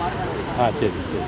ஆ சரி சரி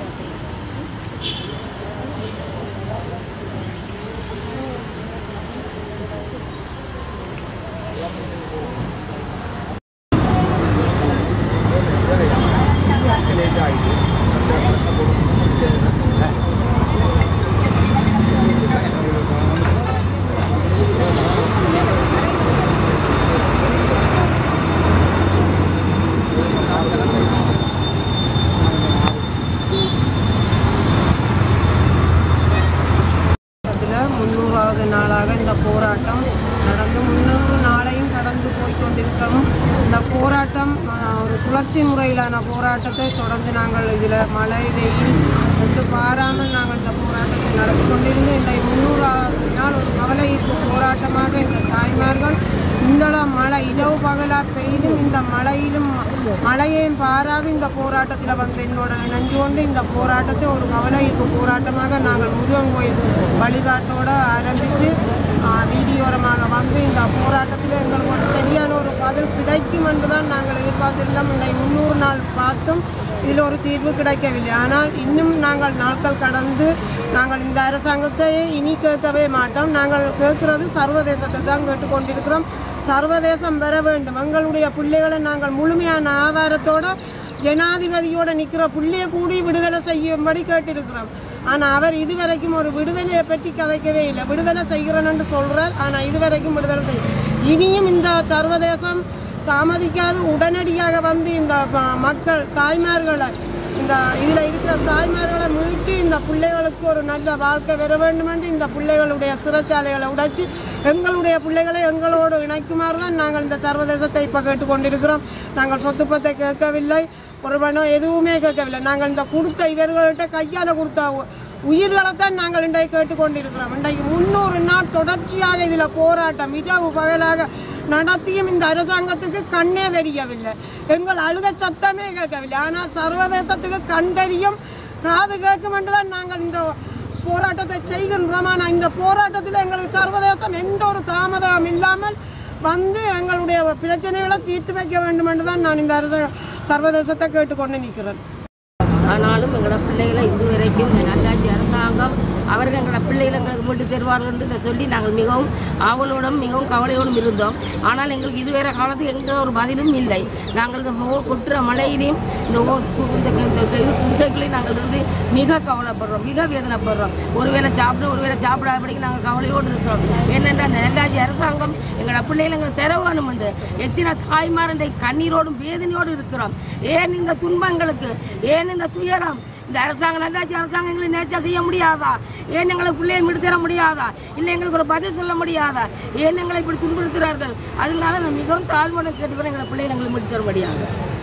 இதில் முந்நூறாவது நாளாக இந்த போராட்டம் நடந்து முந்நூறு நாளையும் கடந்து போய் கொண்டிருக்கோம் இந்த போராட்டம் ஆஹ், ஒரு சுழற்சி முறையிலான போராட்டத்தை தொடர்ந்து நாங்கள் இதில் மழை வெயில் விட்டு பாராமல் நாங்கள் இந்த போராட்டத்தை நடத்தி கொண்டிருந்து இந்த முந்நூறாவது நாள் ஒரு கவலை ஈர்ப்பு போராட்டமாக இந்த தாய்மார்கள் இந்த மழை இரவு பகலாக பெய்தும் இந்த மழையிலும் மழையையும் பாராது இந்த போராட்டத்தில் வந்து என்னோட இணைஞ்சு கொண்டு இந்த போராட்டத்தை ஒரு கவலை ஈர்ப்பு போராட்டமாக நாங்கள் முருகன் கோயில் வழிபாட்டோடு ஆரம்பித்து வீதியோரமாக வந்து இந்த போராட்டத்தில் எங்களுக்கு ஒரு சரியான ஒரு பதில் கிடைக்கும் என்று தான் நாங்கள் எதிர்பார்த்திருந்தோம் இந்த முந்நூறு நாள் பார்த்தும் இதில் ஒரு தீர்வு கிடைக்கவில்லை ஆனால் இன்னும் நாங்கள் நாட்கள் கடந்து நாங்கள் இந்த அரசாங்கத்தை இனி கேட்கவே மாட்டோம் நாங்கள் கேட்கிறது சர்வதேசத்தை தான் கேட்டுக்கொண்டிருக்கிறோம் சர்வதேசம் பெற வேண்டும் எங்களுடைய பிள்ளைகளை நாங்கள் முழுமையான ஆதாரத்தோட ஜனாதிபதியோட நிற்கிற புள்ளியை கூடி விடுதலை செய்யும்படி கேட்டிருக்கிறோம் ஆனால் அவர் இதுவரைக்கும் ஒரு விடுதலையை பற்றி கதைக்கவே இல்லை விடுதலை செய்கிறேன்னு சொல்கிறார் ஆனால் இதுவரைக்கும் விடுதலை செய்ய இனியும் இந்த சர்வதேசம் தாமதிக்காது உடனடியாக வந்து இந்த ப- மக்கள் தாய்மார்களை இந்த இதில் இருக்கிற தாய்மார்களை மீட்டு இந்த பிள்ளைகளுக்கு ஒரு நல்ல வாழ்க்கை பெற வேண்டும் என்று இந்த பிள்ளைகளுடைய சிறைச்சாலைகளை உடைச்சு எங்களுடைய பிள்ளைகளை எங்களோடு இணைக்குமாறு தான் நாங்கள் இந்த சர்வதேசத்தை இப்போ கேட்டுக்கொண்டிருக்கிறோம் நாங்கள் சொத்துப்பத்தை கேட்கவில்லை ஒரு பணம் எதுவுமே கேட்கவில்லை நாங்கள் இந்த கொடுத்த இவர்கள்ட்ட கையால் கொடுத்த உ- உயிர்களைத்தான் நாங்கள் இன்றைக்கு கேட்டுக்கொண்டிருக்கிறோம் இன்றைக்கு முன்னூறு நாள் தொடர்ச்சியாக இதில் போராட்டம் இரவு பகலாக நடத்தியும் இந்த அரசாங்கத்துக்கு கண்ணே தெரியவில்லை எங்கள் அழுக சத்தமே கேட்கவில்லை ஆனால் சர்வதேசத்துக்கு கண் தெரியும் காது கேட்கும் என்று தான் நாங்கள் இந்த போராட்டத்தை செய்கின்றோம் ஆனால் இந்த போராட்டத்தில் எங்களுக்கு சர்வதேசம் எந்த ஒரு தாமதம் இல்லாமல் வந்து எங்களுடைய பிரச்சனைகளை தீர்த்து வைக்க வேண்டும் என்று தான் நான் இந்த அரச சர்வதேசத்தை கேட்டுக்கொண்டு நிற்கிறேன் ஆனாலும் எங்களோட பிள்ளைகளை இதுவரைக்கும் இந்த நல்லாட்சி அரசாங்கம் அவர்கள் எங்களோட பிள்ளைகளை எங்களுக்கு மீட்டு தருவார்கள் என்று சொல்லி நாங்கள் மிகவும் ஆவலோடும் மிகவும் கவலையோடும் இருந்தோம் ஆனால் எங்களுக்கு இதுவரை காலத்துக்கு எந்த ஒரு பதிலும் இல்லை நாங்கள் இந்த மோ கொட்டுற மழையிலையும் இந்த ஓ- இந்த க- இந்த இது குடிசைகளையும் நாங்கள் இருந்து மிக கவலைப்படுறோம் மிக வேதனைப்படுறோம் ஒருவேளை சாப்பிட ஒருவேளை சாப்பிடாதபடிக்கு நாங்கள் கவலையோடு இருக்கிறோம் ஏனென்றால் இந்த நல்லாட்சி அரசாங்கம் எங்களோட பிள்ளைகளை எங்களுக்கு தர வேணும் என்று எத்தனை தாய்மார் இந்த கண்ணீரோடும் வேதனையோடு இருக்கிறோம் ஏன் இந்த துன்பங்களுக்கு ஏன் இந்த துயரம் இந்த அரசாங்கம் நல்லாட்சி அரசாங்கம் எங்களை நேர்ச்சா செய்ய முடியாதா ஏன் எங்களுக்கு பிள்ளையை மீட்டு தர முடியாதா இல்லை எங்களுக்கு ஒரு பதில் சொல்ல முடியாதா ஏன் எங்களை இப்படி துன்புறுத்துகிறார்கள் அதனால நான் மிகவும் தாழ்மையோடு கேட்டுக்கிறேன் எங்களை பிள்ளைகளை எங்களுக்கு மீட்டு தர முடியாது